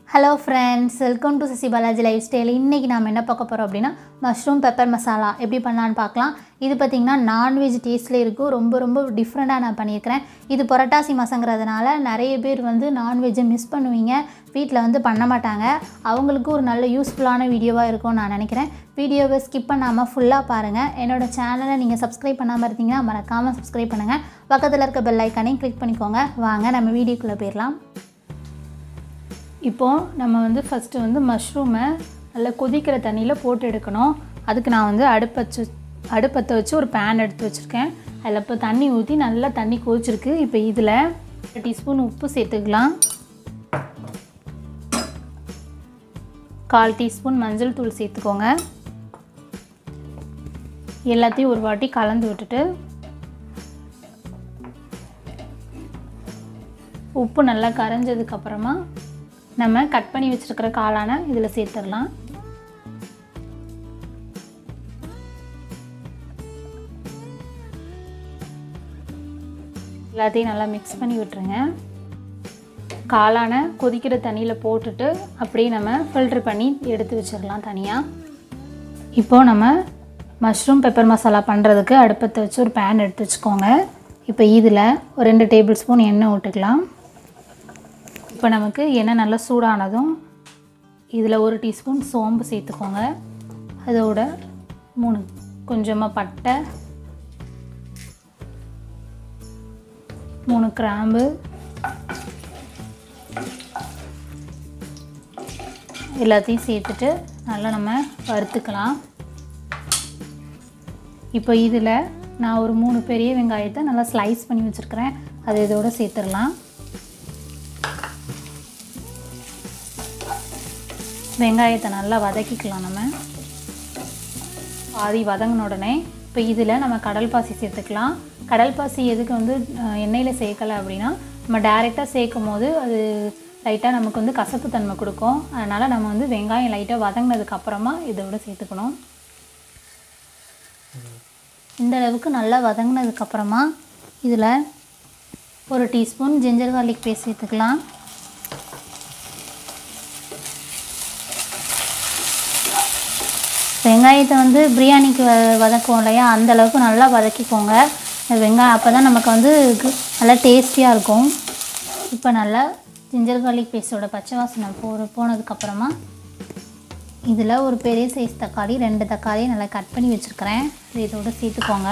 hello friends welcome to Sasi Balaji lifestyle இன்றைக்கி நாம் என்ன பார்க்க போகிறோம் அப்படின்னா மஷ்ரூம் பெப்பர் மசாலா எப்படி பண்ணலான்னு பார்க்கலாம் இது பார்த்திங்கன்னா நான்வெஜ் டேஸ்ட்டில் இருக்கும் ரொம்ப ரொம்ப டிஃப்ரெண்ட்டாக நான் பண்ணியிருக்கிறேன் இது புரட்டாசி மாதங்கிறதுனால நிறைய பேர் வந்து நான்வெஜ்ஜை மிஸ் பண்ணுவீங்க வீட்டில் வந்து பண்ண மாட்டாங்க அவங்களுக்கு ஒரு நல்ல யூஸ்ஃபுல்லான வீடியோவாக இருக்கும்னு நான் நினைக்கிறேன் வீடியோவை ஸ்கிப் பண்ணாமல் ஃபுல்லாக பாருங்கள் என்னோடய சேனலை நீங்கள் சப்ஸ்கிரைப் பண்ணாமல் இருந்தீங்கன்னா மறக்காமல் சப்ஸ்கிரைப் பண்ணுங்கள் பக்கத்தில் இருக்க பெல் ஐக்கானையும் கிளிக் பண்ணிக்கோங்க வாங்க நம்ம வீடியோக்குள்ளே போயிடலாம் இப்போது நம்ம வந்து ஃபஸ்ட்டு வந்து மஷ்ரூமை நல்லா கொதிக்கிற தண்ணியில் போட்டு எடுக்கணும் அதுக்கு நான் வந்து அடுப்பச்சு அடுப்பத்தை வச்சு ஒரு பேன் எடுத்து வச்சுருக்கேன் அதில் இப்போ தண்ணி ஊற்றி நல்லா தண்ணி கொதிச்சிருக்கு இப்போ இதில் ஒரு டீஸ்பூன் உப்பு சேர்த்துக்கலாம் கால் டீஸ்பூன் மஞ்சள் தூள் சேர்த்துக்கோங்க எல்லாத்தையும் ஒரு வாட்டி கலந்து விட்டுட்டு உப்பு நல்லா கரைஞ்சதுக்கப்புறமா நம்ம கட் பண்ணி வச்சுருக்கிற காளானை இதில் சேர்த்துடலாம் எல்லாத்தையும் நல்லா மிக்ஸ் பண்ணி விட்டுருங்க காளானை கொதிக்கிற தண்ணியில் போட்டுட்டு அப்படியே நம்ம ஃபில்ட்ரு பண்ணி எடுத்து வச்சிடலாம் தனியாக இப்போது நம்ம மஷ்ரூம் பெப்பர் மசாலா பண்ணுறதுக்கு அடுப்பத்தை வச்சு ஒரு பேன் எடுத்து வச்சுக்கோங்க இப்போ இதில் ஒரு ரெண்டு டேபிள் ஸ்பூன் எண்ணெய் விட்டுக்கலாம் இப்போ நமக்கு எண்ணெய் நல்லா சூடானதும் இதில் ஒரு டீஸ்பூன் சோம்பு சேர்த்துக்கோங்க அதோட மூணு கொஞ்சமாக பட்டை மூணு கிராம்பு எல்லாத்தையும் சேர்த்துட்டு நல்லா நம்ம வறுத்துக்கலாம் இப்போ இதில் நான் ஒரு மூணு பெரிய வெங்காயத்தை நல்லா ஸ்லைஸ் பண்ணி வச்சுருக்கிறேன் அதை இதோடு சேர்த்துடலாம் வெங்காயத்தை நல்லா வதக்கிக்கலாம் நம்ம பாதி வதங்கின உடனே இப்போ இதில் நம்ம கடல் பாசி சேர்த்துக்கலாம் கடல் பாசி எதுக்கு வந்து எண்ணெயில் சேர்க்கலை அப்படின்னா நம்ம டைரெக்டாக சேர்க்கும் போது அது லைட்டாக நமக்கு வந்து கசப்பு தன்மை கொடுக்கும் அதனால் நம்ம வந்து வெங்காயம் லைட்டாக வதங்கினதுக்கு அப்புறமா இதோட சேர்த்துக்கணும் இந்த அளவுக்கு நல்லா வதங்கினதுக்கப்புறமா இதில் ஒரு டீஸ்பூன் ஜிஞ்சர் கார்லிக் பேஸ்ட் சேர்த்துக்கலாம் வெங்காயத்தை வந்து பிரியாணிக்கு வ வதக்குவோம் இல்லையா அந்த அளவுக்கு நல்லா வதக்கிக்கோங்க வெங்காயம் அப்போ தான் நமக்கு வந்து நல்லா டேஸ்டியாக இருக்கும் இப்போ நல்லா ஜிஞ்சர் கார்லிக் பேஸ்ட்டோட பச்சை வாசனை போ போனதுக்கப்புறமா இதில் ஒரு பெரிய சைஸ் தக்காளி ரெண்டு தக்காளியை நல்லா கட் பண்ணி வச்சுருக்கிறேன் இதோட சேர்த்துக்கோங்க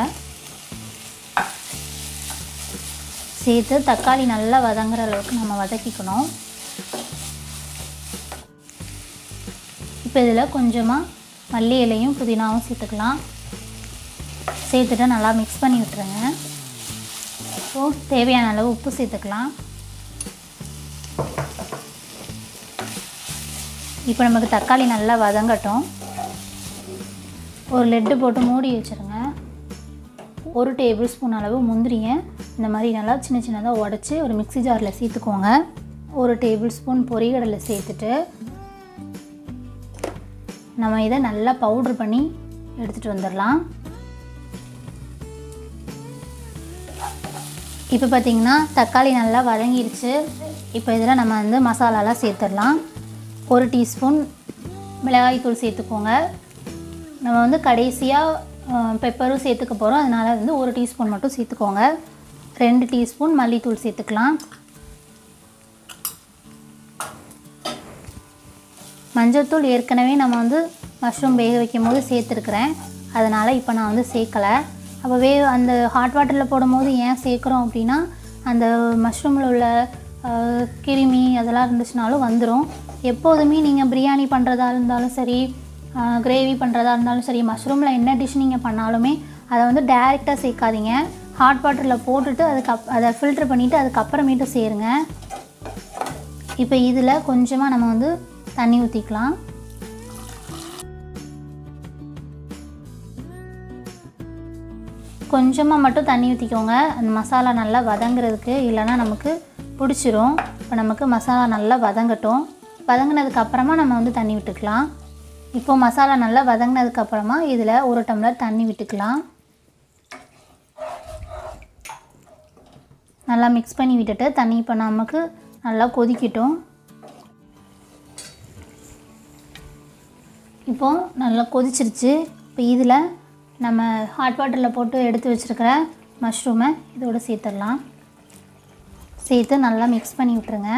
சேர்த்து தக்காளி நல்லா வதங்குற அளவுக்கு நம்ம வதக்கிக்கணும் இப்போ இதில் கொஞ்சமாக மல்லி இலையும் புதினாவும் சேர்த்துக்கலாம் சேர்த்துட்டு நல்லா மிக்ஸ் பண்ணி விட்டுருங்க இப்போது தேவையான அளவு உப்பு சேர்த்துக்கலாம் இப்போ நமக்கு தக்காளி நல்லா வதங்கட்டும் ஒரு லெட்டு போட்டு மூடி வச்சுருங்க ஒரு டேபிள் ஸ்பூன் அளவு முந்திரியை இந்த மாதிரி நல்லா சின்ன சின்னதாக உடச்சி ஒரு மிக்ஸி ஜாரில் சேர்த்துக்கோங்க ஒரு டேபிள் ஸ்பூன் பொரிகடலை சேர்த்துட்டு நம்ம இதை நல்லா பவுட்ரு பண்ணி எடுத்துகிட்டு வந்துடலாம் இப்போ பார்த்திங்கன்னா தக்காளி நல்லா வதங்கிருச்சு இப்போ இதில் நம்ம வந்து மசாலாலாம் சேர்த்துடலாம் ஒரு டீஸ்பூன் மிளகாய்த்தூள் சேர்த்துக்கோங்க நம்ம வந்து கடைசியாக பெப்பரும் சேர்த்துக்க போகிறோம் அதனால் வந்து ஒரு டீஸ்பூன் மட்டும் சேர்த்துக்கோங்க ரெண்டு டீஸ்பூன் மல்லித்தூள் சேர்த்துக்கலாம் மஞ்சள்தூள் ஏற்கனவே நம்ம வந்து மஷ்ரூம் வேக வைக்கும் போது சேர்த்துருக்குறேன் அதனால் இப்போ நான் வந்து சேர்க்கலை அப்போ வே அந்த ஹாட் வாட்டரில் போடும்போது ஏன் சேர்க்குறோம் அப்படின்னா அந்த மஷ்ரூமில் உள்ள கிருமி அதெல்லாம் இருந்துச்சுனாலும் வந்துடும் எப்போதுமே நீங்கள் பிரியாணி பண்ணுறதா இருந்தாலும் சரி கிரேவி பண்ணுறதா இருந்தாலும் சரி மஷ்ரூமில் என்ன டிஷ் நீங்கள் பண்ணாலுமே அதை வந்து டைரெக்டாக சேர்க்காதீங்க ஹாட் வாட்டரில் போட்டுட்டு அதுக்கு அப் அதை ஃபில்ட்ரு பண்ணிவிட்டு அதுக்கப்புறமேட்டு சேருங்க இப்போ இதில் கொஞ்சமாக நம்ம வந்து தண்ணி ஊற்றிக்கலாம் கொஞ்சமாக மட்டும் தண்ணி ஊற்றிக்கோங்க அந்த மசாலா நல்லா வதங்குறதுக்கு இல்லைன்னா நமக்கு பிடிச்சிரும் இப்போ நமக்கு மசாலா நல்லா வதங்கட்டும் வதங்கினதுக்கு அப்புறமா நம்ம வந்து தண்ணி விட்டுக்கலாம் இப்போது மசாலா நல்லா வதங்கினதுக்கு அப்புறமா இதில் ஒரு டம்ளர் தண்ணி விட்டுக்கலாம் நல்லா மிக்ஸ் பண்ணி விட்டுட்டு தண்ணி இப்போ நமக்கு நல்லா கொதிக்கட்டும் இப்போ நல்லா கொதிச்சிருச்சு இப்போ இதில் நம்ம ஹாட் வாட்டரில் போட்டு எடுத்து வச்சுருக்கிற மஷ்ரூமை இதோட சேர்த்துடலாம் சேர்த்து நல்லா மிக்ஸ் பண்ணி விட்டுருங்க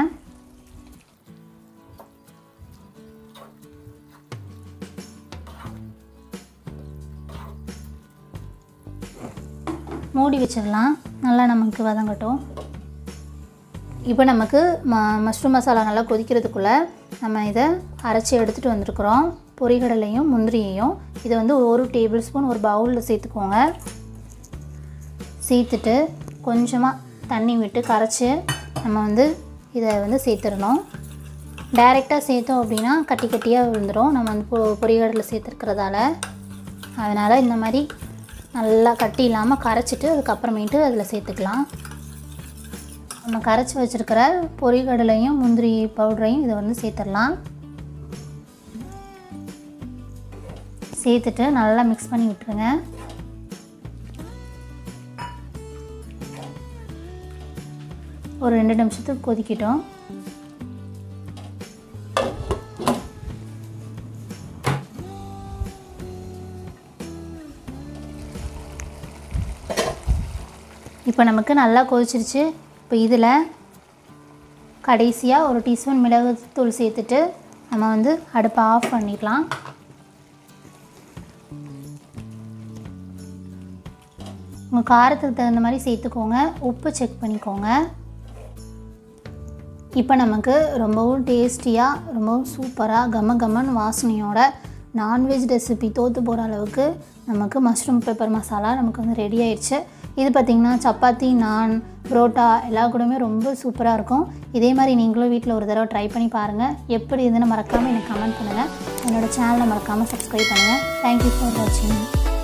மூடி வச்சிடலாம் நல்லா நமக்கு வதங்கட்டும் இப்போ நமக்கு ம மஷ்ரூம் மசாலா நல்லா கொதிக்கிறதுக்குள்ளே நம்ம இதை அரைச்சி எடுத்துகிட்டு வந்திருக்கிறோம் பொரிகடலையும் முந்திரியையும் இதை வந்து ஒரு டேபிள் ஸ்பூன் ஒரு பவுலில் சேர்த்துக்கோங்க சேர்த்துட்டு கொஞ்சமாக தண்ணி விட்டு கரைச்சி நம்ம வந்து இதை வந்து சேர்த்துடணும் டைரெக்டாக சேர்த்தோம் அப்படின்னா கட்டி கட்டியாக விழுந்துடும் நம்ம வந்து பொ பொரிகடலை சேர்த்துருக்கிறதால அதனால் இந்த மாதிரி நல்லா கட்டி இல்லாமல் கரைச்சிட்டு அதுக்கப்புறமேட்டு அதில் சேர்த்துக்கலாம் நம்ம கரைச்சி வச்சுருக்கிற பொரிகடலையும் முந்திரி பவுடரையும் இதை வந்து சேர்த்துடலாம் சேர்த்துட்டு நல்லா மிக்ஸ் பண்ணி விட்டுருங்க ஒரு ரெண்டு நிமிஷத்துக்கு கொதிக்கட்டும் இப்போ நமக்கு நல்லா கொதிச்சிருச்சு இப்போ இதில் கடைசியாக ஒரு டீஸ்பூன் மிளகுத்தூள் சேர்த்துட்டு நம்ம வந்து அடுப்பை ஆஃப் பண்ணிடலாம் உங்கள் காரத்துக்கு தகுந்த மாதிரி சேர்த்துக்கோங்க உப்பு செக் பண்ணிக்கோங்க இப்போ நமக்கு ரொம்பவும் டேஸ்டியாக ரொம்பவும் சூப்பராக கம கமன் வாசனையோட நான்வெஜ் ரெசிபி தோற்று போகிற அளவுக்கு நமக்கு மஷ்ரூம் பெப்பர் மசாலா நமக்கு வந்து ரெடி ஆயிடுச்சு இது பார்த்திங்கன்னா சப்பாத்தி நான் புரோட்டா எல்லா கூடமே ரொம்ப சூப்பராக இருக்கும் இதே மாதிரி நீங்களும் வீட்டில் ஒரு தடவை ட்ரை பண்ணி பாருங்கள் எப்படி இதுன்னு மறக்காமல் எனக்கு கமெண்ட் பண்ணுங்கள் என்னோடய சேனலை மறக்காமல் சப்ஸ்கிரைப் பண்ணுங்கள் தேங்க்யூ ஃபார் வாட்சிங்